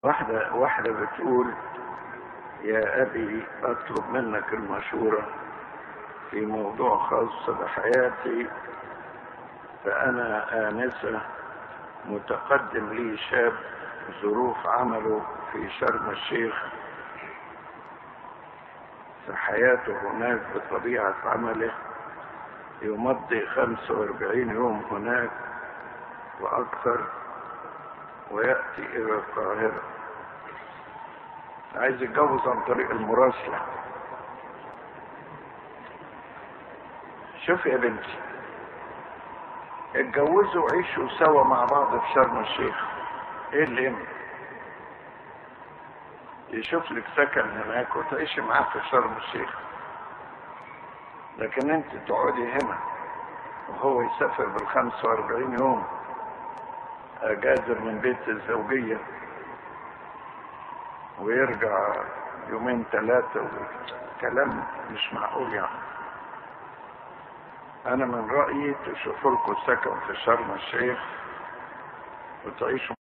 واحدة واحدة بتقول يا أبي أطلب منك المشورة في موضوع خاص بحياتي فأنا آنسة متقدم لي شاب ظروف عمله في شرم الشيخ في حياته هناك بطبيعة عمله يمضي 45 يوم هناك وأكثر ويأتي إلى القاهرة عايز يتجوز عن طريق المراسلة شوف يا بنتي اتجوزوا وعيشوا سوا مع بعض في شرم الشيخ ايه اللي يمنع يشوف لك سكن هناك وتعيشي معاه في شرم الشيخ لكن انت تقعدي هنا وهو يسافر بال 45 يوم اجازه من بيت الزوجيه ويرجع يومين ثلاثه كلام مش معقول يعني انا من رايي تشوفوا لكم سكن في شرم الشيخ وتعيشوا